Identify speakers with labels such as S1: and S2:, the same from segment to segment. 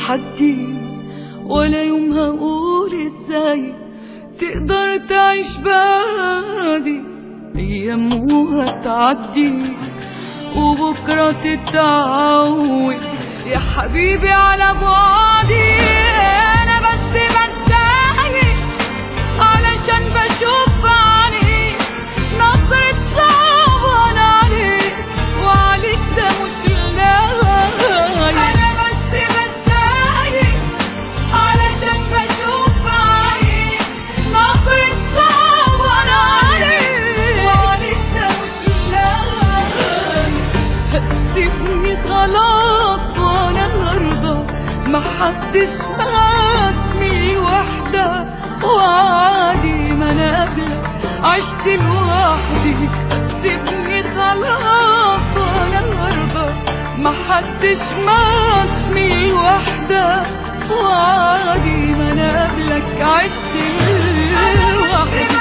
S1: تحدي ولا يوم هقول ازاي تقدر تعيش بعدي ايام وهتعدي وبكرة تتعود يا حبيبي على بعدي انا بس بتضايق علشان بشوف عليك نظرة صعبان عليك وعليك ده مش لايق انا بس بتضايق علشان بشوف عليك نظرة صعبان عليك وعليك ده مش لايق هتسيبني خلاص وانا هرضى محدش فاتني وحدة وعادي ما انا قبلك عشت لوحدي هتسيبني خلاص وانا هرضى محدش ماتني وحدة وعادي ما انا قبلك عشت لوحدي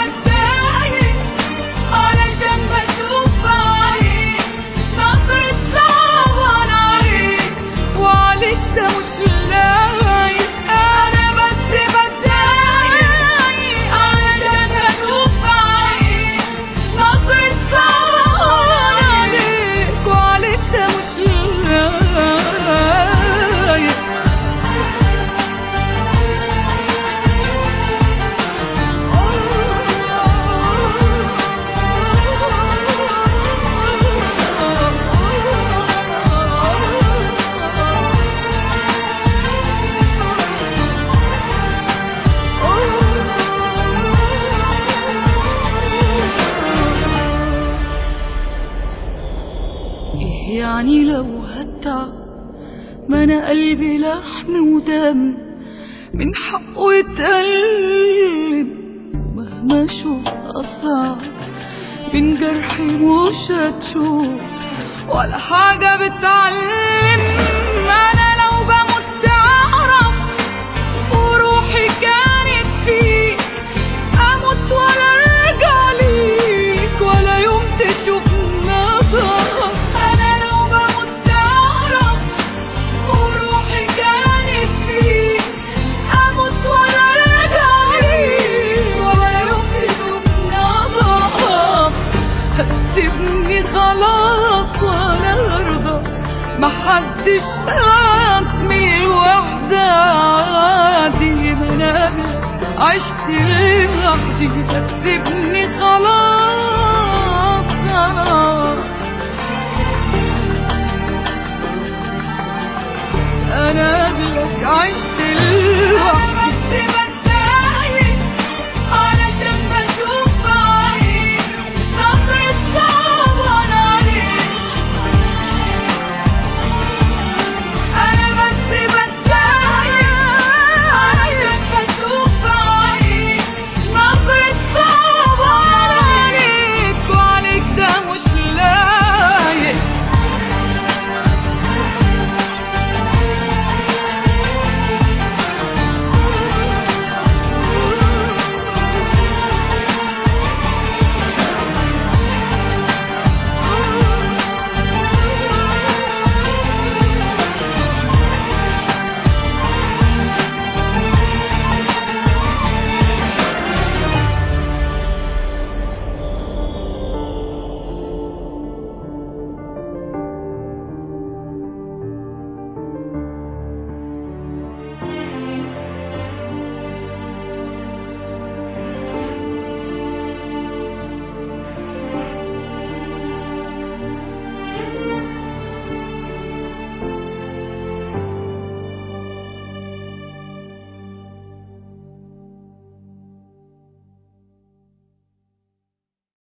S1: علشان بشوف عليك نظرة صعبان عليك وعليك ده مش لايق أنا بس بتضايق علشان بشوف عليك نظرة صعبان عليك وعليك ده مش لايق إيه يعني لو هتعب ما انا قلبي لحم ودم من حقه يتألم مهما اشوف اصعب من جرحي مش هتشوف ولا حاجة بتعلم انا لو بموت تعرف وروحي كانت فيك اموت ولا ارجع ليك ولا يوم تشوف نظر انا لو بموت تعرف وروحي كانت فيك اموت ولا ارجع ليك ولا يوم تشوف نظر هتسيبني خلاص وانا هرضى محدش فاتني وحدة عادي ما انا قبلك عشت لوحدي هتسيبني خلاص انا قبلك عشت لوحدي